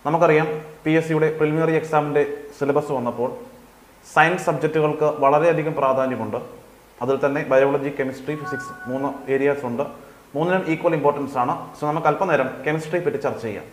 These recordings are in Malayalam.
നമുക്കറിയാം പി എസ് സിയുടെ പ്രിലിമിനറി എക്സാമിൻ്റെ സിലബസ് വന്നപ്പോൾ സയൻസ് സബ്ജക്റ്റുകൾക്ക് വളരെയധികം പ്രാധാന്യമുണ്ട് അതിൽ തന്നെ ബയോളജി കെമിസ്ട്രി ഫിസിക്സ് മൂന്ന് ഏരിയാസ് ഉണ്ട് മൂന്നിനും ഈക്വൽ ഇമ്പോർട്ടൻസ് ആണ് സോ നമുക്ക് അല്പനേരം കെമിസ്ട്രി പറ്റി ചർച്ച ചെയ്യാം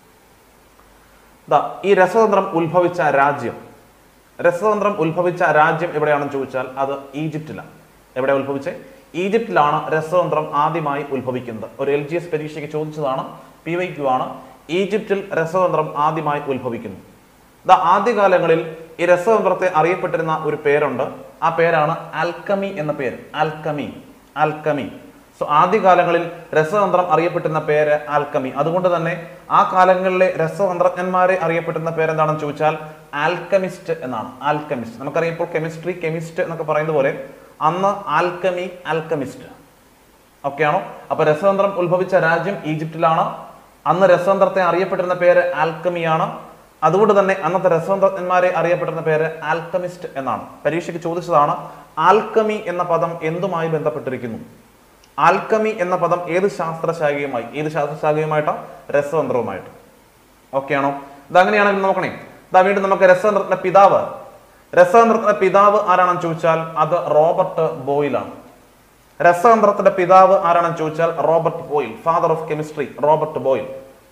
ദാ ഈ രസതന്ത്രം ഉത്ഭവിച്ച രാജ്യം രസതന്ത്രം ഉത്ഭവിച്ച രാജ്യം എവിടെയാണെന്ന് ചോദിച്ചാൽ അത് ഈജിപ്തിലാണ് എവിടെ ഉത്ഭവിച്ചേ ഈജിപ്തിലാണ് രസതന്ത്രം ആദ്യമായി ഉത്ഭവിക്കുന്നത് ഒരു എൽ ജി എസ് പരീക്ഷയ്ക്ക് ചോദിച്ചതാണ് പി വൈ ക്യു ആണ് ഈജിപ്തിൽ രസതന്ത്രം ആദ്യമായി ഉത്ഭവിക്കുന്നു ദാ ആദ്യകാലങ്ങളിൽ ഈ രസതന്ത്രത്തെ അറിയപ്പെട്ടിരുന്ന ഒരു പേരുണ്ട് ആ പേരാണ് ആൽക്കമി എന്ന പേര് ആൽക്കമി ആൽക്കമി സോ ആദ്യകാലങ്ങളിൽ രസതന്ത്രം അറിയപ്പെട്ടിരുന്ന പേര് ആൽക്കമി അതുകൊണ്ട് തന്നെ ആ കാലങ്ങളിലെ രസതന്ത്രജ്ഞന്മാരെ അറിയപ്പെട്ടിരുന്ന പേരെന്താണെന്ന് ചോദിച്ചാൽ ആൽക്കമിസ്റ്റ് എന്നാണ് ആൽക്കമിസ്റ്റ് നമുക്കറിയാം ഇപ്പോൾ കെമിസ്ട്രി കെമിസ്റ്റ് എന്നൊക്കെ പറയുന്ന പോലെ അന്ന് ആൽക്കമി ആൽക്കമിസ്റ്റ് ഓക്കെയാണോ അപ്പൊ രസതന്ത്രം ഉത്ഭവിച്ച രാജ്യം ഈജിപ്തിലാണ് അന്ന് രസതന്ത്രത്തെ അറിയപ്പെട്ടിരുന്ന പേര് ആൽക്കമിയാണ് അതുകൊണ്ട് തന്നെ അന്നത്തെ രസതന്ത്രജ്ഞന്മാരെ അറിയപ്പെട്ടിരുന്ന പേര് ആൽക്കമിസ്റ്റ് എന്നാണ് പരീക്ഷയ്ക്ക് ചോദിച്ചതാണ് ആൽക്കമി എന്ന പദം എന്തുമായി ബന്ധപ്പെട്ടിരിക്കുന്നു ആൽക്കമി എന്ന പദം ഏത് ശാസ്ത്രശാഖയുമായി ഏത് ശാസ്ത്രശാഖയുമായിട്ടാ രസതന്ത്രവുമായിട്ട് ഓക്കെയാണോ ഇതങ്ങനെയാണെങ്കിൽ നോക്കണേ ഇതാ വീണ്ടും നമുക്ക് രസതന്ത്രത്തിന്റെ പിതാവ് രസതന്ത്രത്തിന്റെ പിതാവ് ആരാണെന്ന് ചോദിച്ചാൽ അത് റോബർട്ട് ബോയിലാണ് രസതന്ത്രത്തിന്റെ പിതാവ് ആരാണെന്ന് ചോദിച്ചാൽ Robert Boyle father of chemistry Robert Boyle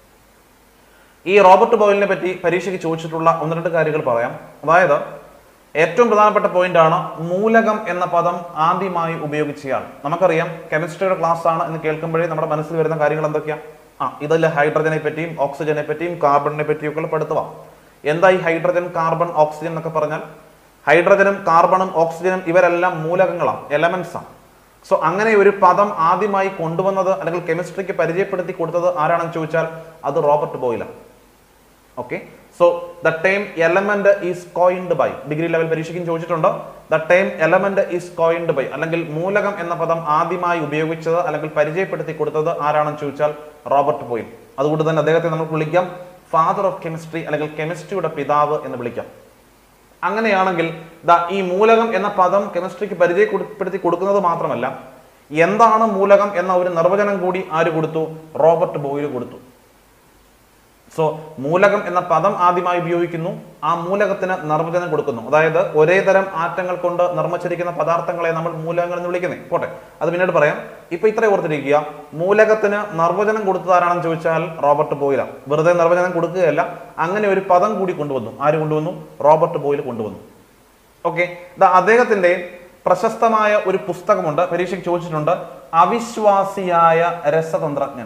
ഈ റോബർട്ട് ബോയിലിനെ പറ്റി പരീക്ഷയ്ക്ക് ചോദിച്ചിട്ടുള്ള ഒന്ന് രണ്ട് കാര്യങ്ങൾ പറയാം അതായത് ഏറ്റവും പ്രധാനപ്പെട്ട പോയിന്റ് ആണ് മൂലകം എന്ന പദം ആദ്യമായി ഉപയോഗിച്ചയാൾ നമുക്കറിയാം കെമിസ്ട്രിയുടെ ക്ലാസ് ആണ് എന്ന് കേൾക്കുമ്പോഴേ നമ്മുടെ മനസ്സിൽ വരുന്ന കാര്യങ്ങൾ എന്തൊക്കെയാ ആ ഇതിൽ ഹൈഡ്രജനെ പറ്റിയും ഓക്സിജനെ പറ്റിയും കാർബണിനെ പറ്റിയും ഒക്കെ പെടുത്തുക എന്താ ഈ ഹൈഡ്രജൻ കാർബൺ ഓക്സിജൻ എന്നൊക്കെ പറഞ്ഞാൽ ഹൈഡ്രജനും കാർബണും ഓക്സിജനും ഇവരെല്ലാം മൂലകങ്ങളാണ് എലമെന്റ്സ് ആണ് സോ അങ്ങനെ ഒരു പദം ആദ്യമായി കൊണ്ടുവന്നത് അല്ലെങ്കിൽ കെമിസ്ട്രിക്ക് പരിചയപ്പെടുത്തി കൊടുത്തത് ആരാണെന്ന് ചോദിച്ചാൽ അത് റോബർട്ട് ബോയിലാണ് okay so the time element is coined by degree level പരീക്ഷയ്ക്കും ചോദിച്ചിട്ടുണ്ട് the time element is coined by അല്ലെങ്കിൽ മൂലകം എന്ന പദം ആദ്യമായി ഉപയോഗിച്ചത് അല്ലെങ്കിൽ പരിചയപ്പെടുത്തി കൊടുത്തത് ആരാണെന്ന് ചോദിച്ചാൽ റോബർട്ട് ബോയിൽ അതുകൊണ്ട് തന്നെ അദ്ദേഹത്തെ നമുക്ക് വിളിക്കാം ഫാദർ ഓഫ് കെമിസ്ട്രി അല്ലെങ്കിൽ കെമിസ്ട്രിയുടെ പിതാവ് എന്ന് വിളിക്കാം അങ്ങനെയാണെങ്കിൽ ദാ ഈ മൂലകം എന്ന പദം കെമിസ്ട്രിക്ക് പരിചയപ്പെടുത്തി കൊടുക്കുന്നത് മാത്രമല്ല എന്താണ് മൂലകം എന്ന ഒരു നിർവചനം കൂടി ആര് കൊടുത്തു റോബർട്ട് ബോയിൽ കൊടുത്തു സോ മൂലകം എന്ന പദം ആദ്യമായി ഉപയോഗിക്കുന്നു ആ മൂലകത്തിന് നിർവചനം കൊടുക്കുന്നു അതായത് ഒരേ തരം ആറ്റങ്ങൾ കൊണ്ട് നിർമ്മിച്ചിരിക്കുന്ന പദാർത്ഥങ്ങളെ നമ്മൾ മൂലകങ്ങൾ എന്ന് വിളിക്കുന്നത് പോട്ടെ അത് പിന്നീട് പറയാം ഇപ്പൊ ഇത്ര ഓർത്തിരിക്കുക മൂലകത്തിന് നിർവചനം കൊടുത്തത് ആരാണെന്ന് ചോദിച്ചാൽ റോബർട്ട് ബോയില വെറുതെ നിർവചനം കൊടുക്കുകയല്ല അങ്ങനെ ഒരു പദം കൂടി കൊണ്ടുവന്നു ആര് കൊണ്ടുവന്നു റോബർട്ട് ബോയിൽ കൊണ്ടുവന്നു ഓക്കെ അദ്ദേഹത്തിന്റെ പ്രശസ്തമായ ഒരു പുസ്തകമുണ്ട് പരീക്ഷയ്ക്ക് ചോദിച്ചിട്ടുണ്ട് അവിശ്വാസിയായ രസതന്ത്രജ്ഞൻ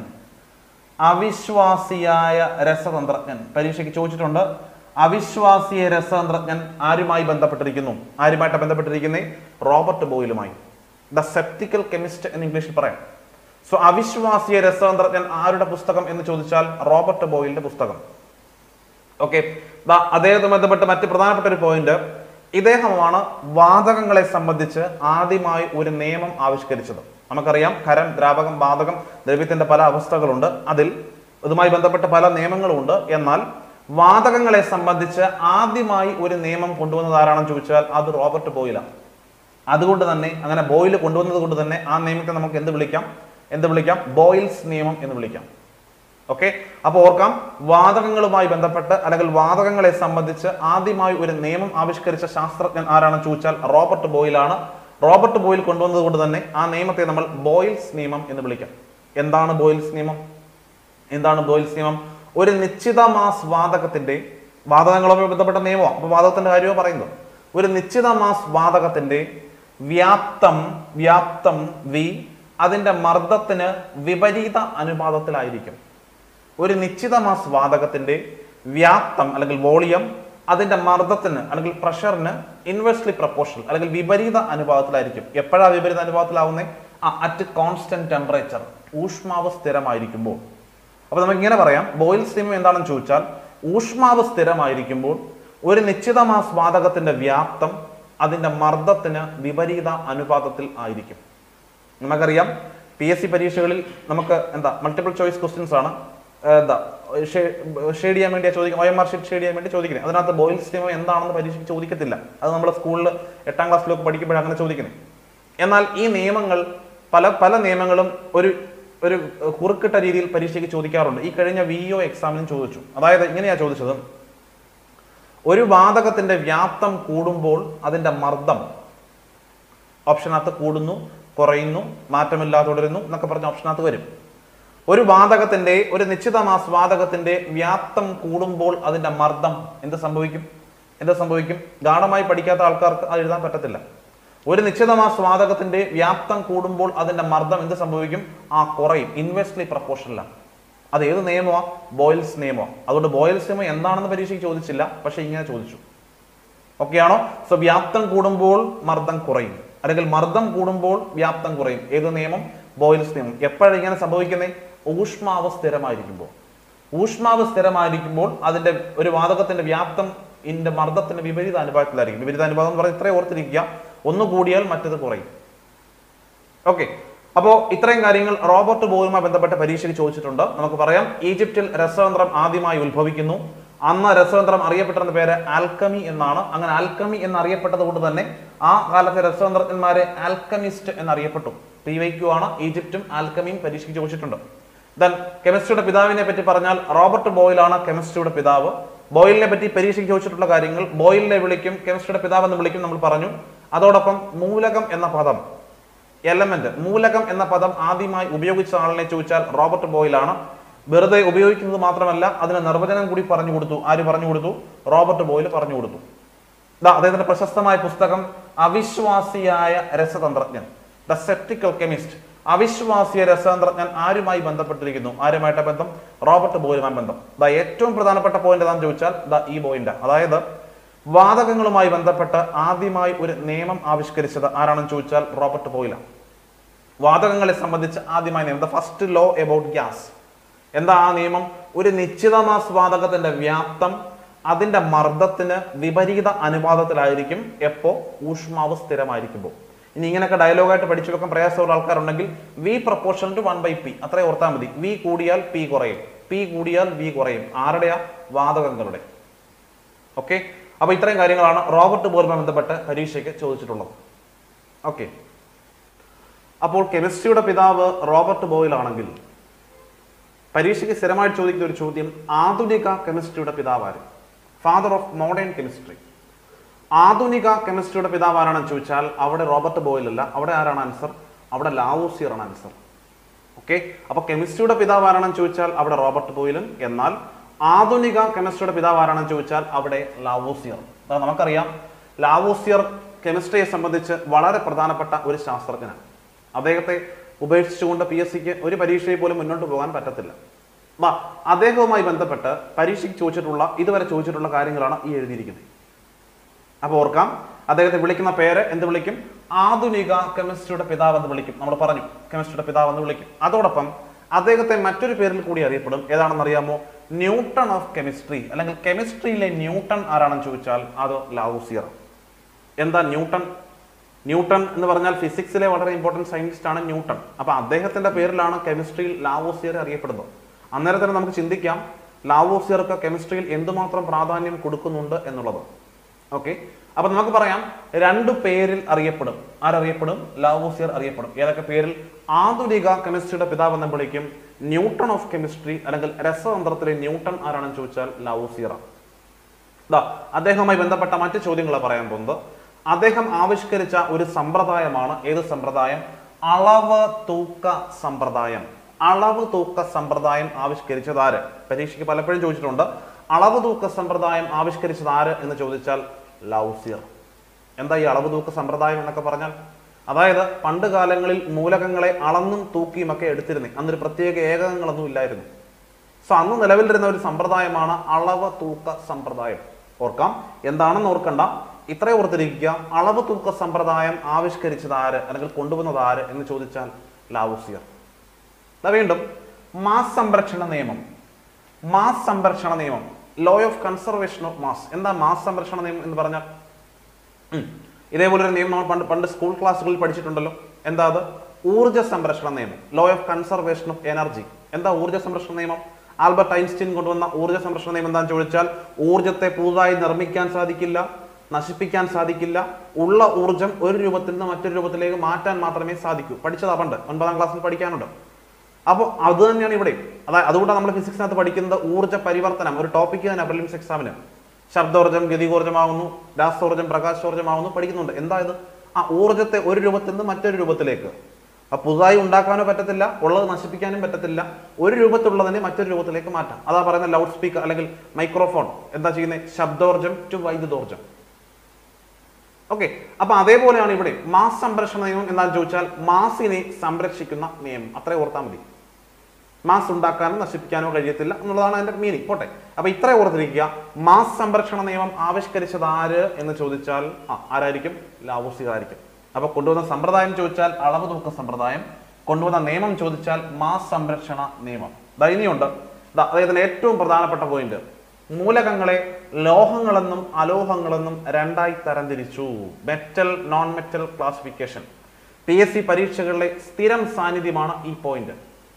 അവിശ്വാസിയായ രസതന്ത്രജ്ഞൻ പരീക്ഷയ്ക്ക് ചോദിച്ചിട്ടുണ്ട് അവിശ്വാസിയ രസതന്ത്രജ്ഞൻ ആരുമായി ബന്ധപ്പെട്ടിരിക്കുന്നു ആരുമായിട്ട് ബന്ധപ്പെട്ടിരിക്കുന്നേ റോബർട്ട് ബോയിലുമായി ദ സെപ്റ്റിക്കൽ കെമിസ്റ്റ് എന്ന് ഇംഗ്ലീഷിൽ പറയാം സോ അവിശ്വാസിയ രസതന്ത്രജ്ഞൻ ആരുടെ പുസ്തകം എന്ന് ചോദിച്ചാൽ റോബർട്ട് ബോയിലിന്റെ പുസ്തകം ഓക്കെ അദ്ദേഹത്തെ ബന്ധപ്പെട്ട് മറ്റ് പ്രധാനപ്പെട്ട ഒരു പോയിന്റ് ഇദ്ദേഹമാണ് വാതകങ്ങളെ സംബന്ധിച്ച് ആദ്യമായി ഒരു നിയമം ആവിഷ്കരിച്ചത് നമുക്കറിയാം ഖരം ദ്രാവകം വാതകം ദ്രവ്യത്തിന്റെ പല അവസ്ഥകളുണ്ട് അതിൽ ഇതുമായി ബന്ധപ്പെട്ട പല നിയമങ്ങളുമുണ്ട് എന്നാൽ വാതകങ്ങളെ സംബന്ധിച്ച് ആദ്യമായി ഒരു നിയമം കൊണ്ടുവന്നത് ആരാണെന്ന് ചോദിച്ചാൽ അത് റോബർട്ട് ബോയിലാണ് അതുകൊണ്ട് തന്നെ അങ്ങനെ ബോയിൽ കൊണ്ടുവന്നത് കൊണ്ട് തന്നെ ആ നിയമത്തെ നമുക്ക് എന്ത് വിളിക്കാം എന്ത് വിളിക്കാം ബോയിൽസ് നിയമം എന്ന് വിളിക്കാം ഓക്കെ അപ്പോൾ ഓർക്കാം വാതകങ്ങളുമായി ബന്ധപ്പെട്ട് അല്ലെങ്കിൽ വാതകങ്ങളെ സംബന്ധിച്ച് ആദ്യമായി ഒരു നിയമം ആവിഷ്കരിച്ച ശാസ്ത്രജ്ഞൻ ആരാണെന്ന് ചോദിച്ചാൽ റോബർട്ട് ബോയിലാണ് റോബർട്ട് ബോയിൽ കൊണ്ടുവന്നത് കൊണ്ട് തന്നെ ആ നിയമത്തെ നമ്മൾ ബോയിൽസ് നിയമം എന്ന് വിളിക്കാം എന്താണ് ബോയിൽസ് നിയമം എന്താണ് ബോയിൽസ് നിയമം ഒരു നിശ്ചിത മാസ് വാതകത്തിന്റെ വാതകങ്ങളുമായി ബന്ധപ്പെട്ട നിയമമാണ് അപ്പൊ വാതകത്തിന്റെ കാര്യമോ പറയുന്നത് ഒരു നിശ്ചിത മാസ് വാതകത്തിന്റെ വ്യാപ്തം വ്യാപ്തം വി അതിന്റെ മർദ്ദത്തിന് വിപരീത അനുപാതത്തിലായിരിക്കും ഒരു നിശ്ചിത മാസ് വാതകത്തിന്റെ വ്യാപ്തം അല്ലെങ്കിൽ വോളിയം അതിന്റെ മർദ്ദത്തിന് അല്ലെങ്കിൽ പ്രഷറിന് ഇൻവേഴ്സ്ലി പ്രപ്പോർഷണൽ അല്ലെങ്കിൽ വിപരീത അനുപാതത്തിലായിരിക്കും എപ്പോഴാണ് വിപരീത അനുപാതത്തിലാവുന്നത് ആ അറ്റ് കോൺസ്റ്റന്റ് ടെമ്പറേച്ചർ ഊഷ്മാവ് സ്ഥിരമായിരിക്കുമ്പോൾ അപ്പൊ നമുക്ക് ഇങ്ങനെ പറയാം ബോയിൽസ് നിയമം എന്താണെന്ന് ചോദിച്ചാൽ ഊഷ്മാവ് സ്ഥിരമായിരിക്കുമ്പോൾ ഒരു നിശ്ചിത മാസ് വാതകത്തിന്റെ വ്യാപ്തം അതിന്റെ മർദ്ദത്തിന് വിപരീത അനുപാതത്തിൽ ആയിരിക്കും നമുക്കറിയാം പി എസ് സി പരീക്ഷകളിൽ നമുക്ക് എന്താ മൾട്ടിപ്പിൾ ചോയ്സ് ക്വസ്റ്റ്യൻസ് ആണ് ഏർ എന്താ ഷെയ്ഡ് ചെയ്യാൻ വേണ്ടി ചോദിക്കും O M R sheet shade ചെയ്യാൻ വേണ്ടി ചോദിക്കുന്നത് അതിനകത്ത് ബോയിൽസ് നിയമം എന്താണെന്ന് പരീക്ഷയ്ക്ക് ചോദിക്കത്തില്ല അത് നമ്മൾ സ്കൂളിൽ എട്ടാം ക്ലാസ്സിലൊക്കെ പഠിക്കുമ്പോൾ അങ്ങനെ ചോദിക്കുന്നത് എന്നാൽ ഈ നിയമങ്ങൾ പല പല നിയമങ്ങളും ഒരു ഒരു ഏഹ്, കുറുക്കിട്ട രീതിയിൽ പരീക്ഷയ്ക്ക് ചോദിക്കാറുണ്ട് ഈ കഴിഞ്ഞ വി ഒ എക്സാമിനും ചോദിച്ചു അതായത് ഇങ്ങനെയാ ചോദിച്ചത് ഒരു വാതകത്തിന്റെ വ്യാപ്തം കൂടുമ്പോൾ അതിന്റെ മർദ്ദം ഓപ്ഷനകത്ത് കൂടുന്നു കുറയുന്നു മാറ്റമില്ലാതെ തുടരുന്നു എന്നൊക്കെ പറഞ്ഞ ഓപ്ഷനകത്ത് വരും ഒരു വാതകത്തിന്റെ ഒരു നിശ്ചിത മാസ് വാതകത്തിന്റെ വ്യാപ്തം കൂടുമ്പോൾ അതിന്റെ മർദ്ദം എന്ത് സംഭവിക്കും എന്ത് സംഭവിക്കും ഗാഠമായി പഠിക്കാത്ത ആൾക്കാർക്ക് അത് എഴുതാൻ പറ്റത്തില്ല ഒരു നിശ്ചിത മാസ് വാതകത്തിന്റെ വ്യാപ്തം കൂടുമ്പോൾ അതിന്റെ മർദ്ദം എന്ത് സംഭവിക്കും ആ കുറയും ഇൻവെസ്റ്റ്ലി പ്രപ്പോർഷനിലാണ് അത് ഏത് നിയമമാ ബോയിൽസ് നിയമമാണ് അതുകൊണ്ട് ബോയിൽസ് നിയമം എന്താണെന്ന് പരീക്ഷയ്ക്ക് ചോദിച്ചില്ല പക്ഷെ ഇങ്ങനെ ചോദിച്ചു ഓക്കെ ആണോ സോ വ്യാപ്തം കൂടുമ്പോൾ മർദ്ദം കുറയും അല്ലെങ്കിൽ മർദ്ദം കൂടുമ്പോൾ വ്യാപ്തം കുറയും ഏത് നിയമം ബോയിൽസ് നിയമം എപ്പോഴാണ് ഇങ്ങനെ സംഭവിക്കുന്നത് ഊഷ്മാവ് സ്ഥിരമായിരിക്കുമ്പോൾ ഊഷ്മാവ് സ്ഥിരമായിരിക്കുമ്പോൾ അതിന്റെ ഒരു വാതകത്തിന്റെ വ്യാപ്തം ഇതിന്റെ മർദ്ദത്തിന്റെ വിപരീത അനുപാതത്തിലായിരിക്കും വിപരീത അനുപാതം എന്ന് പറഞ്ഞാൽ ഇത്രയും ഓർത്തിരിക്കുക ഒന്ന് കൂടിയാൽ മറ്റത് കുറയും ഓക്കെ അപ്പോ ഇത്രയും കാര്യങ്ങൾ റോബർട്ട് ബോയുമായി ബന്ധപ്പെട്ട പരീക്ഷയ്ക്ക് ചോദിച്ചിട്ടുണ്ട് നമുക്ക് പറയാം ഈജിപ്തിൽ രസതന്ത്രം ആദ്യമായി ഉത്ഭവിക്കുന്നു അന്ന് രസതന്ത്രം അറിയപ്പെട്ടിരുന്ന പേര് ആൽക്കമി എന്നാണ് അങ്ങനെ ആൽക്കമി എന്നറിയപ്പെട്ടത് കൊണ്ട് തന്നെ ആ കാലത്തെ രസതന്ത്രജ്ഞന്മാരെ ആൽക്കമിസ്റ്റ് എന്നറിയപ്പെട്ടു പി വൈ ക്യു ആണ് ഈജിപ്തും ആൽക്കമിയും പരീക്ഷയ്ക്ക് ചോദിച്ചിട്ടുണ്ട് ദെൻ കെമിസ്ട്രിയുടെ പിതാവിനെ പറ്റി പറഞ്ഞാൽ റോബർട്ട് ബോയിലാണ് കെമിസ്ട്രിയുടെ പിതാവ് ബോയിലിനെ പറ്റി പരീക്ഷയ്ക്ക് ചോദിച്ചിട്ടുള്ള കാര്യങ്ങൾ ബോയിലിനെ വിളിക്കും കെമിസ്ട്രിയുടെ പിതാവ് എന്ന് വിളിക്കും നമ്മൾ പറഞ്ഞു അതോടൊപ്പം മൂലകം എന്ന പദം എലമെന്റ് മൂലകം എന്ന പദം ആദ്യമായി ഉപയോഗിച്ച ആളിനെ ചോദിച്ചാൽ റോബർട്ട് ബോയിലാണ് വെറുതെ ഉപയോഗിക്കുന്നത് മാത്രമല്ല അതിന് നിർവചനം കൂടി പറഞ്ഞു കൊടുത്തു ആര് പറഞ്ഞു കൊടുത്തു റോബർട്ട് ബോയിൽ പറഞ്ഞു കൊടുത്തു ദാ അദ്ദേഹത്തിന്റെ പ്രശസ്തമായ പുസ്തകം അവിശ്വാസിയായ രസതന്ത്രജ്ഞൻ ദ സെപ്റ്റിക്കൽ കെമിസ്റ്റ് അവിശ്വാസിയ രസതന്ത്രജ്ഞൻ ആരുമായി ബന്ധപ്പെട്ടിരിക്കുന്നു ആരുമായിട്ട് ബന്ധം റോബർട്ട് ബോയിലുമായി ബന്ധം ദാ ഏറ്റവും പ്രധാനപ്പെട്ട പോയിന്റ് എന്താണെന്ന് ചോദിച്ചാൽ ദാ ഈ പോയിന്റ് അതായത് വാതകങ്ങളുമായി ബന്ധപ്പെട്ട് ആദ്യമായി ഒരു നിയമം ആവിഷ്കരിച്ചത് ആരാണെന്ന് ചോദിച്ചാൽ റോബർട്ട് ബോയിലാണ് വാതകങ്ങളെ സംബന്ധിച്ച് ആദ്യമായി നിയമം the first law about gas എന്താ ആ നിയമം ഒരു നിശ്ചിത മാസ് വാതകത്തിന്റെ വ്യാപ്തം അതിന്റെ മർദ്ദത്തിന് വിപരീത അനുപാതത്തിലായിരിക്കും എപ്പോ ഊഷ്മാവ് സ്ഥിരമായിരിക്കുമ്പോൾ ഇനി ഇങ്ങനെയൊക്കെ ഡയലോഗായിട്ട് പഠിച്ചു വെക്കാൻ പ്രയാസമുള്ള ആൾക്കാരുണ്ടെങ്കിൽ V proportion to one by P അത്രേ ഓർത്താൽ മതി വി കൂടിയാൽ പി കുറയും പി കൂടിയാൽ വി കുറയും ആരുടെയാ വാതകങ്ങളുടെ ഓക്കെ അപ്പൊ ഇത്രയും കാര്യങ്ങളാണ് റോബർട്ട് ബോറുമായി ബന്ധപ്പെട്ട് പരീക്ഷയ്ക്ക് ചോദിച്ചിട്ടുള്ളത് ഓക്കെ അപ്പോൾ കെമിസ്ട്രിയുടെ പിതാവ് റോബർട്ട് ബോയിൽ ആണെങ്കിൽ പരീക്ഷയ്ക്ക് സ്ഥിരമായിട്ട് ചോദിക്കുന്ന ഒരു ചോദ്യം ആധുനിക കെമിസ്ട്രിയുടെ പിതാവാര് ഫാദർ ഓഫ് മോഡേൺ കെമിസ്ട്രി ആധുനിക കെമിസ്ട്രിയുടെ പിതാവ് ആരാണെന്ന് ചോദിച്ചാൽ അവിടെ റോബർട്ട് ബോയിൽ അല്ല അവിടെ ആരാണ് ആൻസർ അവിടെ ലാവോസിയർ ആണ് ആൻസർ ഓക്കെ അപ്പൊ കെമിസ്ട്രിയുടെ പിതാവ് ആരാണെന്ന് ചോദിച്ചാൽ അവിടെ റോബർട്ട് ബോയിലും എന്നാൽ ആധുനിക കെമിസ്ട്രിയുടെ പിതാവ് ആരാണെന്ന് ചോദിച്ചാൽ അവിടെ ലാവോസിയർ അതാ നമുക്കറിയാം ലാവോസിയർ കെമിസ്ട്രിയെ സംബന്ധിച്ച് വളരെ പ്രധാനപ്പെട്ട ഒരു ശാസ്ത്രജ്ഞനാണ് അദ്ദേഹത്തെ ഉപേക്ഷിച്ചുകൊണ്ട് പി എസ് സിക്ക് ഒരു പരീക്ഷയിൽ പോലും മുന്നോട്ട് പോകാൻ പറ്റത്തില്ല വാ അദ്ദേഹവുമായി ബന്ധപ്പെട്ട് പരീക്ഷയ്ക്ക് ചോദിച്ചിട്ടുള്ള ഇതുവരെ ചോദിച്ചിട്ടുള്ള കാര്യങ്ങളാണ് ഈ എഴുതിയിരിക്കുന്നത് അപ്പോൾ ഓർക്കാം അദ്ദേഹത്തെ വിളിക്കുന്ന പേര് എന്ത് വിളിക്കും ആധുനിക കെമിസ്ട്രിയുടെ പിതാവ് എന്ന് വിളിക്കും നമ്മൾ പറഞ്ഞു കെമിസ്ട്രിയുടെ പിതാവ് എന്ന് വിളിക്കും അതോടൊപ്പം അദ്ദേഹത്തെ മറ്റൊരു പേരിൽ കൂടി അറിയപ്പെടും ഏതാണെന്ന് അറിയാമോ ന്യൂട്ടൺ ഓഫ് കെമിസ്ട്രി അല്ലെങ്കിൽ കെമിസ്ട്രിയിലെ ന്യൂട്ടൺ ആരാണെന്ന് ചോദിച്ചാൽ അത് ലാവൂസിയർ എന്താ ന്യൂട്ടൺ ന്യൂട്ടൺ എന്ന് പറഞ്ഞാൽ ഫിസിക്സിലെ വളരെ ഇമ്പോർട്ടൻറ്റ് സയന്റിസ്റ്റ് ആണ് ന്യൂട്ടൺ അപ്പൊ അദ്ദേഹത്തിന്റെ പേരിലാണ് കെമിസ്ട്രിയിൽ ലാവോസിയർ അറിയപ്പെടുന്നത് അന്നേരം തന്നെ നമുക്ക് ചിന്തിക്കാം ലാവോസിയർക്ക് കെമിസ്ട്രിയിൽ എന്തുമാത്രം പ്രാധാന്യം കൊടുക്കുന്നുണ്ട് എന്നുള്ളത് ഓക്കെ അപ്പൊ നമുക്ക് പറയാം രണ്ടു പേരിൽ അറിയപ്പെടും ആരറിയപ്പെടും ലാവോസിയർ അറിയപ്പെടും ഏതൊക്കെ പേരിൽ ആധുനിക കെമിസ്ട്രിയുടെ പിതാവ് എന്ന് വിളിക്കും ന്യൂട്ടൺ ഓഫ് കെമിസ്ട്രി അല്ലെങ്കിൽ രസതന്ത്രത്തിലെ ന്യൂട്ടൺ ആരാണെന്ന് ചോദിച്ചാൽ ലാവോസിയറാണ് ദാ അദ്ദേഹവുമായി ബന്ധപ്പെട്ട മറ്റു ചോദ്യങ്ങളാണ് പറയാൻ പോകുന്നത് അദ്ദേഹം ആവിഷ്കരിച്ച ഒരു സമ്പ്രദായമാണ് ഏത് സമ്പ്രദായം അളവ് തൂക്ക സമ്പ്രദായം അളവ് തൂക്ക സമ്പ്രദായം ആവിഷ്കരിച്ചത് ആര് പരീക്ഷയ്ക്ക് പലപ്പോഴും ചോദിച്ചിട്ടുണ്ട് അളവ് തൂക്ക സമ്പ്രദായം ആവിഷ്കരിച്ചത് ആര് എന്ന് ചോദിച്ചാൽ ലൗസിയർ എന്താ ഈ അളവ് തൂക്ക സമ്പ്രദായം എന്നൊക്കെ പറഞ്ഞാൽ അതായത് പണ്ട് കാലങ്ങളിൽ മൂലകങ്ങളെ അളന്നും തൂക്കിയും ഒക്കെ എടുത്തിരുന്നേ അന്നൊരു പ്രത്യേക ഏകകങ്ങളൊന്നും ഇല്ലായിരുന്നു സോ അന്ന് നിലവിലിരുന്ന ഒരു സമ്പ്രദായമാണ് അളവ് തൂക്ക സമ്പ്രദായം ഓർക്കാം എന്താണെന്ന് ഓർക്കണ്ട ഇത്രേ ഓർത്തിരിക്കുക അളവ് തൂക്ക സമ്പ്രദായം ആവിഷ്കരിച്ചത് ആര് അല്ലെങ്കിൽ കൊണ്ടുവന്നത് ആര് എന്ന് ചോദിച്ചാൽ ലാവുസിയർ ദാ വീണ്ടും മാസ് സംരക്ഷണ നിയമം മാസ് സംരക്ഷണ നിയമം law of conservation of mass എന്താ മാസ് സംരക്ഷണ നിയമം എന്ന് പറഞ്ഞാൽ ഉം. ഇതേപോലെ ഒരു നിയമം നമ്മൾ പണ്ട് പണ്ട് സ്കൂൾ ക്ലാസ്സുകളിൽ പഠിച്ചിട്ടുണ്ടല്ലോ എന്താ അത് ഊർജ്ജ സംരക്ഷണ നിയമം law of conservation of energy എന്താ ഊർജ്ജ സംരക്ഷണ നിയമം ആൽബർട്ട് ഐൻസ്റ്റീൻ കൊണ്ടുവന്ന ഊർജ്ജ സംരക്ഷണ നിയമം എന്താണെന്ന് ചോദിച്ചാൽ ഊർജ്ജത്തെ പുതുതായി നിർമ്മിക്കാൻ സാധിക്കില്ല നശിപ്പിക്കാൻ സാധിക്കില്ല ഉള്ള ഊർജ്ജം ഒരു രൂപത്തിൽ നിന്ന് മറ്റൊരു രൂപത്തിലേക്ക് മാറ്റാൻ മാത്രമേ സാധിക്കൂ പഠിച്ചതാ പണ്ട് ഒൻപതാം ക്ലാസ്സിൽ പഠിക്കാനുണ്ട് അപ്പോൾ അത് തന്നെയാണ് ഇവിടെ അതായത് അതുകൊണ്ടാണ് നമ്മൾ ഫിസിക്സിനകത്ത് പഠിക്കുന്നത് ഊർജ്ജ പരിവർത്തനം ഒരു ടോപ്പിക്ക് തന്നെ പ്രിലിംസ് എക്സാമിന് ശബ്ദോർജ്ജം ഗതികോർജ്ജമാവുന്നു രാസോർജ്ജം പ്രകാശോർജ്ജമാവുന്നു പഠിക്കുന്നുണ്ട് എന്താ ഇത് ആ ഊർജ്ജത്തെ ഒരു രൂപത്തിൽ നിന്ന് മറ്റൊരു രൂപത്തിലേക്ക് ആ പുതുതായി ഉണ്ടാക്കാനോ പറ്റത്തില്ല ഉള്ളത് നശിപ്പിക്കാനും പറ്റത്തില്ല ഒരു രൂപത്തിലുള്ളതിനെ മറ്റൊരു രൂപത്തിലേക്ക് മാറ്റാം അതാ പറയുന്ന ലൗഡ് സ്പീക്കർ അല്ലെങ്കിൽ മൈക്രോഫോൺ എന്താ ചെയ്യുന്നത് ശബ്ദോർജ്ജം ടു വൈദ്യുതോർജ്ജം ഓക്കെ അപ്പൊ അതേപോലെയാണ് ഇവിടെ മാസ് സംരക്ഷണ നിയമം എന്താണെന്ന് ചോദിച്ചാൽ മാസിനെ സംരക്ഷിക്കുന്ന നിയമം അത്രേ ഓർത്താൽ മതി മാസ് ഉണ്ടാക്കാനോ നശിപ്പിക്കാനോ കഴിയത്തില്ല എന്നുള്ളതാണ് അതിന്റെ മീനിങ് പോട്ടെ അപ്പൊ ഇത്ര ഓർത്തിരിക്കുക മാസ് സംരക്ഷണ നിയമം ആവിഷ്കരിച്ചത് ആര് എന്ന് ചോദിച്ചാൽ ആ ആരായിരിക്കും ലാവോസികളായിരിക്കും അപ്പൊ കൊണ്ടുവന്ന സമ്പ്രദായം ചോദിച്ചാൽ അളവ് തൂക്ക സമ്പ്രദായം കൊണ്ടുവന്ന നിയമം ചോദിച്ചാൽ മാസ് സംരക്ഷണ നിയമം ദാ ഇനിയുണ്ട് ദാ അദ്ദേഹത്തിന്റെ ഏറ്റവും പ്രധാനപ്പെട്ട പോയിന്റ് മൂലകങ്ങളെ ലോഹങ്ങളെന്നും അലോഹങ്ങളെന്നും രണ്ടായി തരംതിരിച്ചു metal non metal classification P S C പരീക്ഷകളിലെ സ്ഥിരം സാന്നിധ്യമാണ് ഈ പോയിന്റ്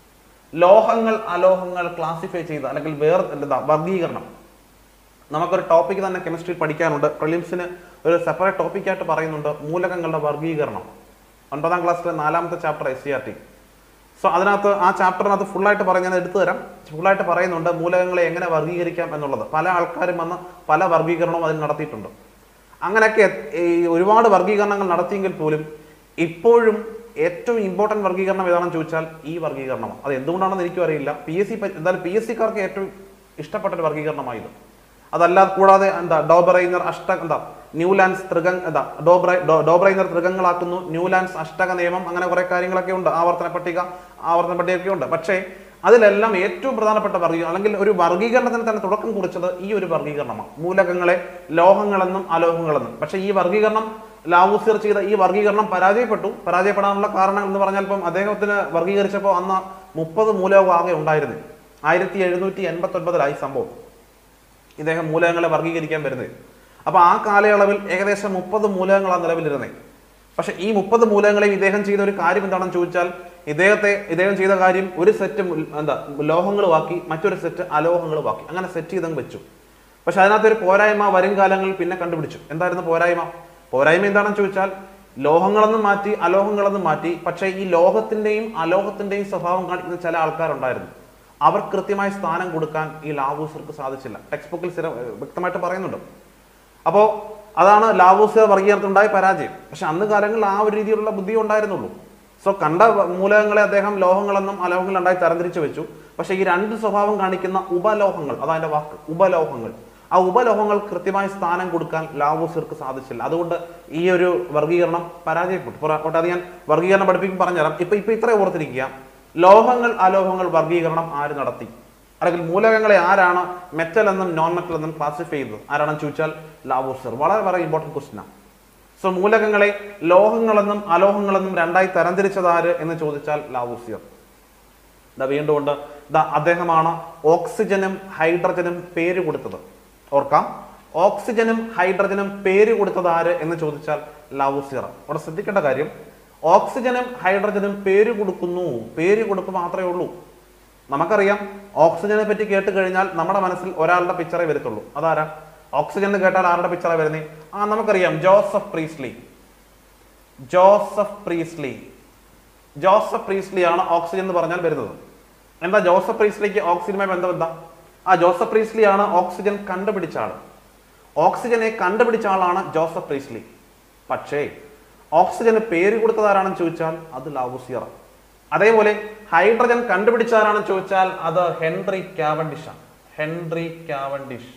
ലോഹങ്ങൾ അലോഹങ്ങൾ ക്ലാസിഫൈ ചെയ്ത് അല്ലെങ്കിൽ വേർ എന്താ വർഗീകരണം നമുക്കൊരു ടോപ്പിക് തന്നെ കെമിസ്ട്രി പഠിക്കാനുണ്ട് പ്രിലിംസിന് ഒരു സെപ്പറേറ്റ് ടോപ്പിക്കായിട്ട് പറയുന്നുണ്ട് മൂലകങ്ങളുടെ വർഗീകരണം ഒൻപതാം ക്ലാസ്സിലെ നാലാമത്തെ chapter S C R T so അതിനകത്ത് ആ ചാപ്റ്ററിനകത്ത് ഫുള്ളായിട്ട് പറഞ്ഞ് ഞാൻ എടുത്തു തരാം ഫുള്ളായിട്ട് പറയുന്നുണ്ട് മൂലകങ്ങളെ എങ്ങനെ വർഗീകരിക്കാം എന്നുള്ളത് പല ആൾക്കാരും വന്ന് പല വർഗീകരണവും അതിൽ നടത്തിയിട്ടുണ്ട് അങ്ങനെയൊക്കെ ഈ ഒരുപാട് വർഗീകരണങ്ങൾ നടത്തിയെങ്കിൽ പോലും ഇപ്പോഴും ഏറ്റവും ഇമ്പോർട്ടന്റ് വർഗീകരണം ഏതാണെന്ന് ചോദിച്ചാൽ ഈ വർഗീകരണമാണ് അത് എന്തുകൊണ്ടാണെന്ന് എനിക്കും അറിയില്ല പി എസ് സി എന്തായാലും പി എസ് സിക്കാർക്ക് ഏറ്റവും ഇഷ്ടപ്പെട്ട ഒരു വർഗീകരണമായത് അതല്ലാതെ കൂടാതെ എന്താ ഡോബറൈനർ അഷ്ട എന്താ ന്യൂലാൻഡ്സ് തൃഗ എന്താ ഡോബ്രൈ ഡോ- ഡോബ്രൈനർ തൃഗങ്ങളാക്കുന്നു ന്യൂലാൻഡ്സ് അഷ്ടക നിയമം അങ്ങനെ കുറെ കാര്യങ്ങളൊക്കെ ഉണ്ട് ആവർത്തന പട്ടിക ആവർത്തന പട്ടികയൊക്കെ ഉണ്ട് പക്ഷേ അതിലെല്ലാം ഏറ്റവും പ്രധാനപ്പെട്ട വർഗീകരണം അല്ലെങ്കിൽ ഒരു വർഗീകരണത്തിന് തന്നെ തുടക്കം കുറിച്ചത് ഈ ഒരു വർഗീകരണമാണ് മൂലകങ്ങളെ ലോഹങ്ങളെന്നും അലോഹങ്ങളെന്നും പക്ഷേ ഈ വർഗീകരണം ലാവൂസിയർ ചെയ്ത ഈ വർഗീകരണം പരാജയപ്പെട്ടു പരാജയപ്പെടാനുള്ള കാരണം എന്ന് പറഞ്ഞാൽ ഇപ്പം അദ്ദേഹത്തിന് വർഗീകരിച്ചപ്പോൾ അന്ന് മുപ്പത് മൂലകം ആകെ ഉണ്ടായിരുന്നു ആയിരത്തി എഴുന്നൂറ്റി എൺപത്തി ഒൻപതിലായി സംഭവം ഇദ്ദേഹം മൂലകങ്ങളെ വർഗീകരിക്കാൻ വരുന്നത് അപ്പൊ ആ കാലയളവിൽ ഏകദേശം മുപ്പത് മൂലകങ്ങളാണ് നിലവിലിരുന്നത് പക്ഷെ ഈ മുപ്പത് മൂലകങ്ങളെയും ഇദ്ദേഹം ചെയ്ത ഒരു കാര്യം എന്താണെന്ന് ചോദിച്ചാൽ ഇദ്ദേഹത്തെ ഇദ്ദേഹം ചെയ്ത കാര്യം ഒരു സെറ്റ് എന്താ ലോഹങ്ങളുമാക്കി മറ്റൊരു സെറ്റ് അലോഹങ്ങളുമാക്കി അങ്ങനെ സെറ്റ് ചെയ്തങ്ങ് വെച്ചു പക്ഷെ അതിനകത്ത് ഒരു പോരായ്മ വരും കാലങ്ങളിൽ പിന്നെ കണ്ടുപിടിച്ചു എന്തായിരുന്നു പോരായ്മ പോരായ്മ എന്താണെന്ന് ചോദിച്ചാൽ ലോഹങ്ങളെന്നും മാറ്റി അലോഹങ്ങളെന്നും മാറ്റി പക്ഷേ ഈ ലോഹത്തിന്റെയും അലോഹത്തിന്റെയും സ്വഭാവം കാണിക്കുന്ന ചില ആൾക്കാരുണ്ടായിരുന്നു അവർ കൃത്യമായി സ്ഥാനം കൊടുക്കാൻ ഈ ലാവൂസർക്ക് സാധിച്ചില്ല ടെക്സ്റ്റ് ബുക്കിൽ സ്ഥിരം ഏർ വ്യക്തമായിട്ട് പറയുന്നുണ്ട് അപ്പോൾ അതാണ് ലാവൂസർ വർഗീകരണത്തിനുണ്ടായ പരാജയം പക്ഷെ അന്ന് കാലങ്ങളിൽ ആ ഒരു രീതിയിലുള്ള ബുദ്ധി ഉണ്ടായിരുന്നുള്ളൂ സോ കണ്ട മൂലകങ്ങളെ അദ്ദേഹം ലോഹങ്ങളെന്നും അലോഹങ്ങളുണ്ടായി തരംതിരിച്ചു വെച്ചു പക്ഷെ ഈ രണ്ട് സ്വഭാവം കാണിക്കുന്ന ഉപലോഹങ്ങൾ അതാ വാക്ക് ഉപലോഹങ്ങൾ ആ ഉപലോഹങ്ങൾ കൃത്യമായ സ്ഥാനം കൊടുക്കാൻ ലാവൂസിർക്ക് സാധിച്ചില്ല അതുകൊണ്ട് ഈ ഒരു വർഗീകരണം പരാജയപ്പെട്ടു പുറ- പോട്ടെ അത് ഞാൻ വർഗീകരണം പഠിപ്പിക്കും പറഞ്ഞുതരാം ഇപ്പൊ ഇപ്പൊ ഇത്ര ഓർത്തിരിക്കുക ലോഹങ്ങൾ അലോഹങ്ങൾ വർഗീകരണം ആര് നടത്തി അല്ലെങ്കിൽ മൂലകങ്ങളെ ആരാണ് മെറ്റൽ എന്നും നോൺ മെറ്റൽ എന്നും ക്ലാസിഫൈ ചെയ്തത് ആരാണെന്ന് ചോദിച്ചാൽ ലാവൂസർ വളരെ വളരെ ഇമ്പോർട്ടൻറ്റ് ക്വസ്റ്റ്യൻ ആണ് സോ മൂലകങ്ങളെ ലോഹങ്ങളെന്നും അലോഹങ്ങളെന്നും രണ്ടായി തരംതിരിച്ചത് ആര് എന്ന് ചോദിച്ചാൽ ലാവൂസിയർ ദാ വീണ്ടും ഉണ്ട് ദാ അദ്ദേഹമാണ് ഓക്സിജനും ഹൈഡ്രജനും പേര് കൊടുത്തത് ഓർക്കാം ഓക്സിജനും ഹൈഡ്രജനും പേര് കൊടുത്തത് ആര് എന്ന് ചോദിച്ചാൽ ലാവൂസിയർ അവിടെ ശ്രദ്ധിക്കേണ്ട കാര്യം ഓക്സിജനും ഹൈഡ്രജനും പേര് കൊടുക്കുന്നു പേര് കൊടുക്കുക മാത്രമേ ഉള്ളൂ നമുക്കറിയാം ഓക്സിജനെ പറ്റി കേട്ട് കഴിഞ്ഞാൽ നമ്മുടെ മനസ്സിൽ ഒരാളുടെ പിക്ചറേ വരത്തുള്ളൂ അതാരാ ഓക്സിജൻ എന്ന് കേട്ടാൽ ആരുടെ പിക്ചറാ വരുന്നത് ആ നമുക്കറിയാം Joseph Priestley Joseph Priestley Joseph Priestley ആണ് ഓക്സിജൻ എന്ന് പറഞ്ഞാൽ വരുന്നത് എന്താ ജോസഫ് പ്രീസ്ലിക്ക് ഓക്സിജനുമായി ബന്ധം എന്താ ആ ജോസഫ് പ്രീസ്ലി ആണ് ഓക്സിജൻ കണ്ടുപിടിച്ച ആള് ഓക്സിജനെ കണ്ടുപിടിച്ച ആളാണ് ജോസഫ് പ്രീസ്ലി പക്ഷേ ഓക്സിജന് പേര് കൊടുത്തത് ആരാണെന്ന് ചോദിച്ചാൽ അത് ലാവുസിയർ അതേപോലെ ഹൈഡ്രജൻ കണ്ടുപിടിച്ച ആരാണെന്ന് ചോദിച്ചാൽ അത് ഹെൻറി കാവൻഡിഷ് ആണ് ഹെൻറി കാവൻഡിഷ്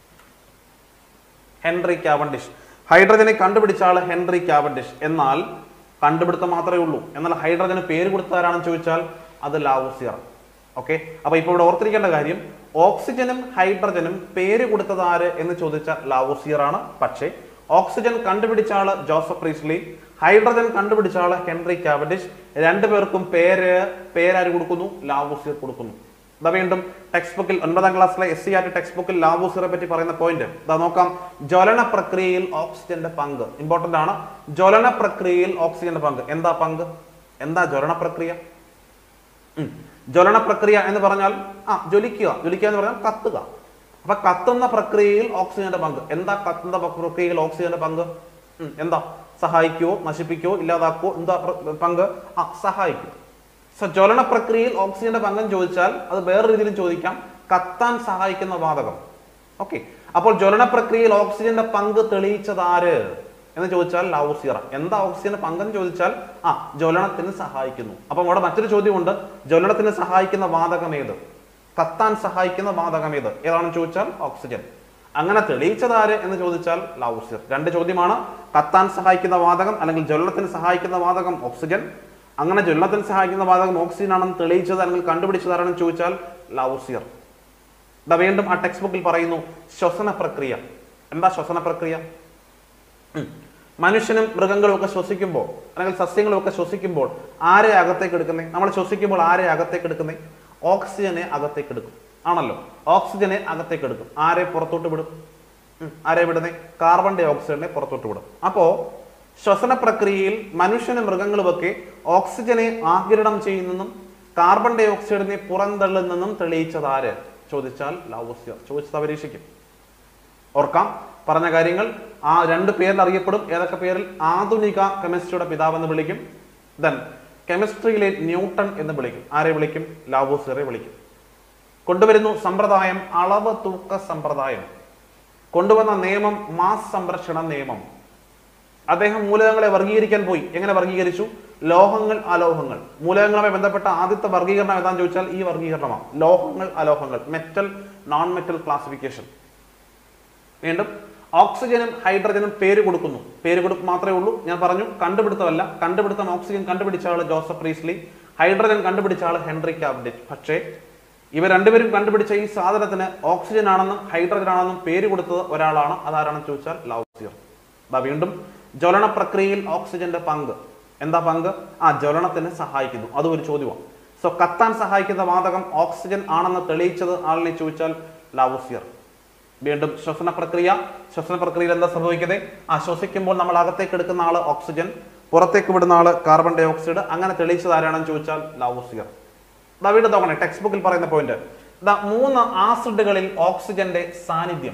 ഹെൻറി കാവൻഡിഷ് ഹൈഡ്രജനെ കണ്ടുപിടിച്ച ആൾ ഹെൻറി കാവൻഡിഷ് എന്നാൽ കണ്ടുപിടുത്തം മാത്രമേ ഉള്ളൂ എന്നാൽ ഹൈഡ്രജന് പേര് കൊടുത്തവരാണെന്ന് ചോദിച്ചാൽ അത് ലാവൂസിയർ ഓക്കെ അപ്പൊ ഇപ്പൊ ഇവിടെ ഓർത്തിരിക്കേണ്ട കാര്യം ഓക്സിജനും ഹൈഡ്രജനും പേര് കൊടുത്തത് ആര് എന്ന് ചോദിച്ചാൽ ലാവൂസിയർ ആണ് പക്ഷേ ഓക്സിജൻ കണ്ടുപിടിച്ച ആള് ജോസഫ് പ്രീസ്ലി ഹൈഡ്രജൻ കണ്ടുപിടിച്ച ആള് ഹെൻറി കാവൻഡിഷ് രണ്ടുപേർക്കും പേര് പേരാര് കൊടുക്കുന്നു ലാവൂസിയർ കൊടുക്കുന്നു ഇതാ വീണ്ടും ടെക്സ്റ്റ് ബുക്കിൽ ഒൻപതാം ക്ലാസ്സിലെ S C R T text ബുക്കിൽ ലാവൂസിറെ പറ്റി പറയുന്ന പോയിന്റ് ഇതാ നോക്കാം ജ്വലന പ്രക്രിയയിൽ ഓക്സിജന്റെ പങ്ക് ഇമ്പോർട്ടന്റ് ആണ് ജ്വലന പ്രക്രിയയിൽ ഓക്സിജന്റെ പങ്ക് എന്താ പങ്ക് എന്താ ജ്വലന പ്രക്രിയ ഉം. ജ്വലന പ്രക്രിയ എന്ന് പറഞ്ഞാൽ ആ ജ്വലിക്കുക ജ്വലിക്കുക എന്ന് പറഞ്ഞാൽ കത്തുക അപ്പൊ കത്തുന്ന പ്രക്രിയയിൽ ഓക്സിജന്റെ പങ്ക് എന്താ കത്തുന്ന പ്രക്രിയയിൽ ഓക്സിജന്റെ പങ്ക് ഉം, എന്താ സഹായിക്കുവോ നശിപ്പിക്കുവോ ഇല്ലാതാക്കുവോ എന്താ പ്ര- പങ്ക് ആ സഹായിക്കും സോ ജ്വലന പ്രക്രിയയിൽ ഓക്സിജന്റെ പങ്കം ചോദിച്ചാൽ അത് വേറെ രീതിയിലും ചോദിക്കാം കത്താൻ സഹായിക്കുന്ന വാതകം ഓക്കെ അപ്പോൾ ജ്വലന പ്രക്രിയയിൽ ഓക്സിജന്റെ പങ്ക് തെളിയിച്ചത് ആര് എന്ന് ചോദിച്ചാൽ ലൗസിയർ എന്താ ഓക്സിജന്റെ പങ്കെന്ന് ചോദിച്ചാൽ ആ ജ്വലനത്തിന് സഹായിക്കുന്നു അപ്പം അവിടെ മറ്റൊരു ചോദ്യമുണ്ട് ജ്വലനത്തിന് സഹായിക്കുന്ന വാതകം ഏത് കത്താൻ സഹായിക്കുന്ന വാതകം ഏത് ഏതാണെന്ന് ചോദിച്ചാൽ ഓക്സിജൻ അങ്ങനെ തെളിയിച്ചത് ആര് എന്ന് ചോദിച്ചാൽ ലൗസിയർ രണ്ട് ചോദ്യമാണ് കത്താൻ സഹായിക്കുന്ന വാതകം അല്ലെങ്കിൽ ജ്വലനത്തിന് സഹായിക്കുന്ന വാതകം ഓക്സിജൻ അങ്ങനെ ജ്വലനത്തിന് സഹായിക്കുന്ന വാതകം ഓക്സിജൻ ആണെന്ന് തെളിയിച്ചത് അല്ലെങ്കിൽ കണ്ടുപിടിച്ചത് ആരാണെന്ന് ചോദിച്ചാൽ ലൗസിയർ ദാ വീണ്ടും ആ ടെക്സ്റ്റ് ബുക്കിൽ പറയുന്നു ശ്വസന പ്രക്രിയ എന്താ ശ്വസന പ്രക്രിയ ഉം. മനുഷ്യനും മൃഗങ്ങളും ഒക്കെ ശ്വസിക്കുമ്പോൾ അല്ലെങ്കിൽ സസ്യങ്ങളും ഒക്കെ ശ്വസിക്കുമ്പോൾ ആരെ അകത്തേക്ക് എടുക്കുന്നേ നമ്മൾ ശ്വസിക്കുമ്പോൾ ആരെ അകത്തേക്ക് എടുക്കുന്നേ ഓക്സിജനെ അകത്തേക്ക് എടുക്കും ആണല്ലോ ഓക്സിജനെ അകത്തേക്ക് എടുക്കും ആരെ പുറത്തോട്ട് വിടും ഉം. ആരെ വിടുന്നേ കാർബൺ ഡൈ ഓക്സൈഡിനെ പുറത്തോട്ട് വിടും അപ്പോ ശ്വസന പ്രക്രിയയിൽ മനുഷ്യനും മൃഗങ്ങളുമൊക്കെ ഓക്സിജനെ ആഗിരണം ചെയ്യുന്നെന്നും കാർബൺ ഡൈ ഓക്സൈഡിനെ പുറന്തള്ളുന്നെന്നും തെളിയിച്ചത് ആര് ചോദിച്ചാൽ ലൗസ്യർ ചോദിച്ചത് പരീക്ഷിക്കും ഓർക്കാം പറഞ്ഞ കാര്യങ്ങൾ ആ രണ്ട് പേരിൽ അറിയപ്പെടും ഏതൊക്കെ പേരിൽ ആധുനിക കെമിസ്ട്രിയുടെ പിതാവെന്ന് വിളിക്കും ദെൻ കെമിസ്ട്രിയിലെ ന്യൂട്ടൺ എന്ന് വിളിക്കും ആരെ വിളിക്കും ലാവോസിയറെ വിളിക്കും കൊണ്ടുവരുന്നു സമ്പ്രദായം അളവ് തൂക്ക സമ്പ്രദായം കൊണ്ടുവന്ന നിയമം മാസ് സംരക്ഷണ നിയമം അദ്ദേഹം മൂലകങ്ങളെ വർഗീകരിക്കാൻ പോയി എങ്ങനെ വർഗീകരിച്ചു ലോഹങ്ങൾ അലോഹങ്ങൾ മൂലകങ്ങളുമായി ബന്ധപ്പെട്ട ആദ്യത്തെ വർഗീകരണം ഏതാണെന്ന് ചോദിച്ചാൽ ഈ വർഗീകരണമാണ് ലോഹങ്ങൾ അലോഹങ്ങൾ മെറ്റൽ നോൺ മെറ്റൽ ക്ലാസിഫിക്കേഷൻ വീണ്ടും ഓക്സിജനും ഹൈഡ്രജനും പേര് കൊടുക്കുന്നു പേര് കൊടുപ്പ് മാത്രമേ ഉള്ളൂ ഞാൻ പറഞ്ഞു കണ്ടുപിടുത്തമല്ല കണ്ടുപിടുത്തം ഓക്സിജൻ കണ്ടുപിടിച്ച ആള് ജോസഫ് പ്രീസ്ലി ഹൈഡ്രജൻ കണ്ടുപിടിച്ച ആള് ഹെൻറി കാബിഡറ്റ് പക്ഷേ ഇവ രണ്ടുപേരും കണ്ടുപിടിച്ച ഈ സാധനത്തിന് ഓക്സിജൻ ആണെന്നും ഹൈഡ്രജൻ ആണെന്നും പേര് കൊടുത്തത് ഒരാളാണ് അതാരാണെന്ന് ചോദിച്ചാൽ ലൗസിയർ ദാ വീണ്ടും ജ്വലന പ്രക്രിയയിൽ ഓക്സിജന്റെ പങ്ക് എന്താ പങ്ക് ആ ജ്വലനത്തിന് സഹായിക്കുന്നു അതും ഒരു ചോദ്യമാണ് സോ കത്താൻ സഹായിക്കുന്ന വാതകം ഓക്സിജൻ ആണെന്ന് തെളിയിച്ചത് ആളിനെ ചോദിച്ചാൽ ലൗസിയർ വീണ്ടും ശ്വസന പ്രക്രിയ ശ്വസന പ്രക്രിയയിൽ എന്താ സംഭവിക്കുന്നത് ആ ശ്വസിക്കുമ്പോൾ നമ്മൾ അകത്തേക്ക് എടുക്കുന്ന ആള് ഓക്സിജൻ പുറത്തേക്ക് വിടുന്ന ആള് കാർബൺ ഡൈ ഓക്സൈഡ് അങ്ങനെ തെളിയിച്ചത് ആരാണെന്ന് ചോദിച്ചാൽ ലൗസിയർ ദാ വീണ്ടും നോക്കണേ ടെക്സ്റ്റ് ബുക്കിൽ പറയുന്ന പോയിന്റ് ദാ മൂന്ന് ആസിഡുകളിൽ ഓക്സിജന്റെ സാന്നിധ്യം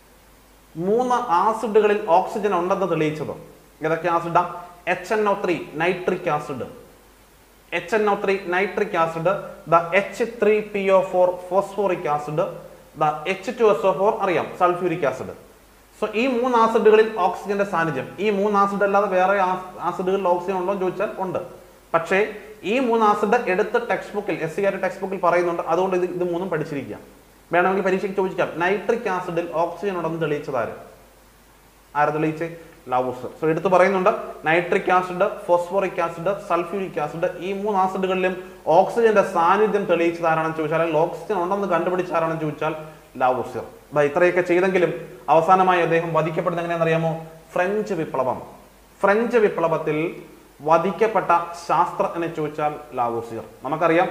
മൂന്ന് ആസിഡുകളിൽ ഓക്സിജൻ ഉണ്ടെന്ന് തെളിയിച്ചത് ഏതൊക്കെ ആസിഡാ H N O three nitric acid H N O three nitric acid the H three P O four phosphoric acid the H two S O four അറിയാം സൾഫ്യൂരിക് ആസിഡ് സോ ഈ മൂന്ന് ആസിഡുകളിൽ ഓക്സിജന്റെ സാന്നിധ്യം ഈ മൂന്ന് ആസിഡ് അല്ലാതെ വേറെ ആസിഡുകളിൽ ഓക്സിജൻ ഉണ്ടോ എന്ന് ചോദിച്ചാൽ ഉണ്ട് പക്ഷേ ഈ മൂന്ന് ആസിഡ് എടുത്ത് ടെക്സ്റ്റ് ബുക്കിൽ എസ് സി ആർ ടെക്സ്റ്റ് ബുക്കിൽ പറയുന്നുണ്ട് അതുകൊണ്ട് ഇത് ഇത് മൂന്നും പഠിച്ചിരിക്കുക വേണമെങ്കിൽ പരീക്ഷയ്ക്ക് ചോദിക്കാം നൈട്രിക് ആസിഡിൽ ഓക്സിജൻ ഉണ്ടെന്ന് തെളിയിച്ചത് ആര് ആരെ തെളിയിച്ച് ലവൂസ് സോ എടുത്ത് പറയുന്നുണ്ട് nitric acid phosphoric acid sulphuric acid ഈ മൂന്ന് ആസിഡുകളിലും ഓക്സിജന്റെ സാന്നിധ്യം തെളിയിച്ചത് ആരാണെന്ന് ചോദിച്ചാൽ അല്ലെങ്കിൽ ഓക്സിജൻ ഉണ്ടെന്ന് കണ്ടുപിടിച്ച ആരാണെന്ന് ചോദിച്ചാൽ ലാവൂസിയർ ദാ ഇത്രയൊക്കെ ചെയ്തെങ്കിലും അവസാനമായി അദ്ദേഹം വധിക്കപ്പെടുന്നത് എങ്ങനെയാണെന്ന് അറിയാമോ ഫ്രഞ്ച് വിപ്ലവം ഫ്രഞ്ച് വിപ്ലവത്തിൽ വധിക്കപ്പെട്ട ശാസ്ത്രജ്ഞനെ ചോദിച്ചാൽ ലാവൂസിയർ നമുക്കറിയാം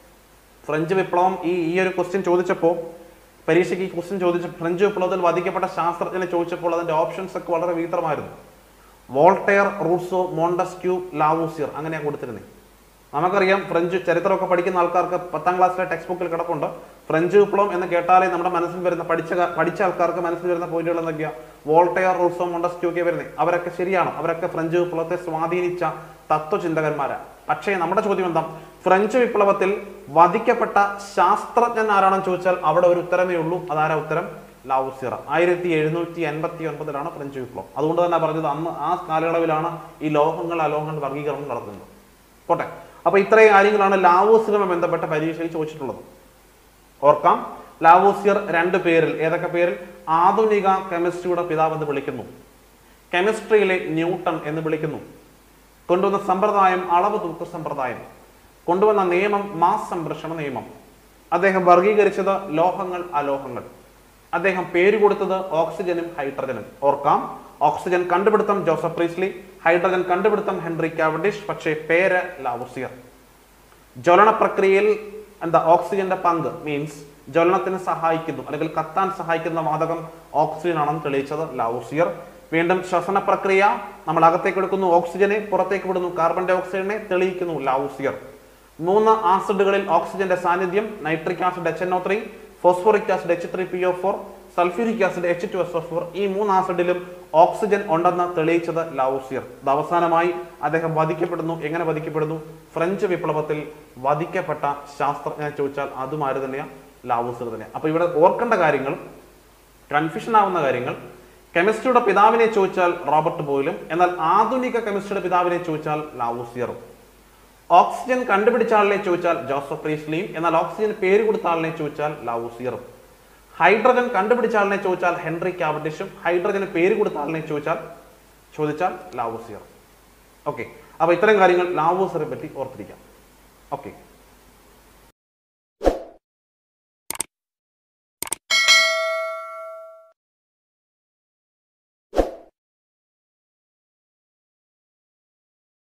ഫ്രഞ്ച് വിപ്ലവം ഈ ഈ ഒരു ക്വസ്റ്റ്യൻ ചോദിച്ചപ്പോൾ പരീക്ഷയ്ക്ക് ഈ ക്വസ്റ്റ്യൻ ചോദിച്ച ഫ്രഞ്ച് വിപ്ലവത്തിൽ വധിക്കപ്പെട്ട ശാസ്ത്രജ്ഞനെ ചോദിച്ചപ്പോൾ അതിന്റെ ഓപ്ഷൻസ് ഒക്കെ വളരെ വിചിത്രമായിരുന്നു വോൾട്ടെയർ റൂസോ മോണ്ടസ്ക്യൂ ലാവൂസിയർ അങ്ങനെയാണ് കൊടുത്തിരുന്നത് നമുക്കറിയാം ഫ്രഞ്ച് ചരിത്രമൊക്കെ പഠിക്കുന്ന ആൾക്കാർക്ക് പത്താം ക്ലാസ്സിലെ ടെക്സ്റ്റ് ബുക്കിൽ കിടപ്പുണ്ട് ഫ്രഞ്ച് വിപ്ലവം എന്ന് കേട്ടാലേ നമ്മുടെ മനസ്സിൽ വരുന്ന പഠിച്ച ക- പഠിച്ച ആൾക്കാർക്ക് മനസ്സിൽ വരുന്ന പോയിന്റുകൾ എന്തൊക്കെയാ വോൾട്ടെയർ റൂസോ മോണ്ടസ്ക്യൂ ഒക്കെ വരുന്നത് അവരൊക്കെ ശരിയാണ് അവരൊക്കെ ഫ്രഞ്ച് വിപ്ലവത്തെ സ്വാധീനിച്ച തത്വചിന്തകന്മാരാണ് പക്ഷേ നമ്മുടെ ചോദ്യം എന്താ ഫ്രഞ്ച് വിപ്ലവത്തിൽ വധിക്കപ്പെട്ട ശാസ്ത്രജ്ഞൻ ആരാണെന്ന് ചോദിച്ചാൽ അവിടെ ഒരു ഉത്തരമേ ഉള്ളൂ അതാരാ ഉത്തരം ലൗസിറ ആയിരത്തി എഴുന്നൂറ്റി എൺപത്തി ഒൻപതിലാണ് ഫ്രഞ്ച് വിപ്ലവം അതുകൊണ്ട് തന്നെ പറഞ്ഞത് അന്ന് ആ കാലയളവിലാണ് ഈ ലോഹങ്ങൾ അലോഹങ്ങൾ വർഗീകരണം നടത്തുന്നത് പോട്ടെ അപ്പൊ ഇത്രയും കാര്യങ്ങളാണ് ലാവോസിറുമായി ബന്ധപ്പെട്ട പരീക്ഷയിൽ ചോദിച്ചിട്ടുള്ളത് ഓർക്കാം ലാവോസിയർ രണ്ട് പേരിൽ ഏതൊക്കെ പേരിൽ ആധുനിക കെമിസ്ട്രിയുടെ പിതാവ് എന്ന് വിളിക്കുന്നു കെമിസ്ട്രിയിലെ ന്യൂട്ടൺ എന്ന് വിളിക്കുന്നു കൊണ്ടുവന്ന സമ്പ്രദായം അളവ് തൂക്ക സമ്പ്രദായം കൊണ്ടുവന്ന നിയമം മാസ് സംരക്ഷണ നിയമം അദ്ദേഹം വർഗീകരിച്ചത് ലോഹങ്ങൾ അലോഹങ്ങൾ അദ്ദേഹം പേര് കൊടുത്തത് ഓക്സിജനും ഹൈഡ്രജനും ഓർക്കാം ഓക്സിജൻ കണ്ടുപിടുത്തം ജോസഫ് പ്രീസ്ലി ഹൈഡ്രജൻ കണ്ടുപിടുത്തം ഹെൻറി കാവഡിഷ് പക്ഷേ പേര് ലാവുസിയർ ജ്വലന പ്രക്രിയയിൽ എന്താ ഓക്സിജന്റെ പങ്ക് മീൻസ് ജ്വലനത്തിന് സഹായിക്കുന്നു അല്ലെങ്കിൽ കത്താൻ സഹായിക്കുന്ന വാതകം ഓക്സിജൻ ആണെന്ന് തെളിയിച്ചത് ലൗസിയർ വീണ്ടും ശ്വസന പ്രക്രിയ നമ്മൾ അകത്തേക്ക് എടുക്കുന്നു ഓക്സിജനെ പുറത്തേക്ക് വിടുന്നു കാർബൺ ഡൈ ഓക്സൈഡിനെ തെളിയിക്കുന്നു ലൗസിയർ മൂന്ന് ആസിഡുകളിൽ ഓക്സിജന്റെ സാന്നിധ്യം nitric acid H N O three phosphoric acid H three P O four sulphuric acid H two S O four ഈ മൂന്ന് ആസിഡിലും ഓക്സിജൻ ഉണ്ടെന്ന് തെളിയിച്ചത് ലാവൂസിയർ ഇത് അവസാനമായി അദ്ദേഹം വധിക്കപ്പെടുന്നു എങ്ങനെ വധിക്കപ്പെടുന്നു ഫ്രഞ്ച് വിപ്ലവത്തിൽ വധിക്കപ്പെട്ട ശാസ്ത്രജ്ഞനെ ചോദിച്ചാൽ അതും ആര് തന്നെയാണ് ലാവൂസിയർ തന്നെയാണ് അപ്പൊ ഇവിടെ ഓർക്കേണ്ട കാര്യങ്ങൾ കൺഫ്യൂഷൻ ആവുന്ന കാര്യങ്ങൾ കെമിസ്ട്രിയുടെ പിതാവിനെ ചോദിച്ചാൽ റോബർട്ട് ബോയിലും എന്നാൽ ആധുനിക കെമിസ്ട്രിയുടെ പിതാവിനെ ചോദിച്ചാൽ ലാവൂസിയറും ഓക്സിജൻ കണ്ടുപിടിച്ച ആളിനെ ചോദിച്ചാൽ ജോസഫ് പ്രീസ്ലിയും എന്നാൽ ഓക്സിജൻ പേര് കൊടുത്ത ആളിനെ ചോദിച്ചാൽ ലാവൂസിയറും ഹൈഡ്രജൻ കണ്ടുപിടിച്ച ആളിനെ ചോദിച്ചാൽ ഹെൻറി കാവഡിഷും ഹൈഡ്രജന് പേര് കൊടുത്ത ആളിനെ ചോദിച്ചാൽ ചോദിച്ചാൽ ലാവൂസിയറും ഓക്കെ അപ്പൊ ഇത്തരം കാര്യങ്ങൾ ലാവൂസിയറെ പറ്റി ഓർത്തിരിക്കാം ഓക്കെ